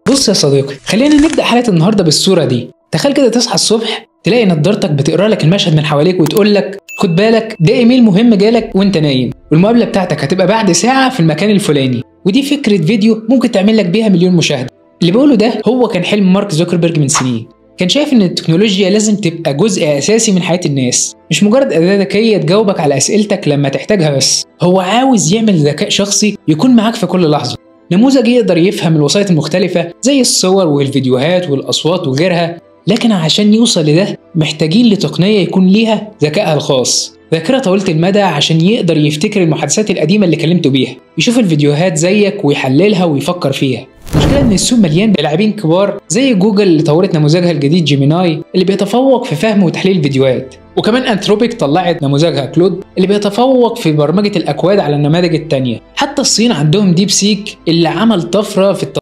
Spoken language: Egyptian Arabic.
بص يا صديقي خلينا نبدا حلقه النهارده بالصوره دي تخيل كده تصحى الصبح تلاقي نضارتك بتقرا لك المشهد من حواليك وتقول لك خد بالك ده ايميل مهم جالك وانت نايم والمقابله بتاعتك هتبقى بعد ساعه في المكان الفلاني ودي فكره فيديو ممكن تعمل لك بيها مليون مشاهده اللي بقوله ده هو كان حلم مارك زوكربيرج من سنين كان شايف ان التكنولوجيا لازم تبقى جزء اساسي من حياه الناس مش مجرد اداه ذكيه تجاوبك على اسئلتك لما تحتاجها بس هو عاوز يعمل ذكاء شخصي يكون معاك في كل لحظه نموذج يقدر يفهم الوسائط المختلفة زي الصور والفيديوهات والأصوات وغيرها لكن عشان يوصل لده محتاجين لتقنية يكون ليها ذكائها الخاص ذاكرة طويلة المدى عشان يقدر يفتكر المحادثات القديمة اللي كلمته بيها يشوف الفيديوهات زيك ويحللها ويفكر فيها المشكلة إن السوق مليان بلاعبين كبار زي جوجل اللي طورت نموذجها الجديد جيميناي اللي بيتفوق في فهم وتحليل الفيديوهات وكمان انثروبيك طلعت نموذجها كلود اللي بيتفوق في برمجة الأكواد على النماذج التانية حتى الصين عندهم ديب سيك اللي عمل طفرة في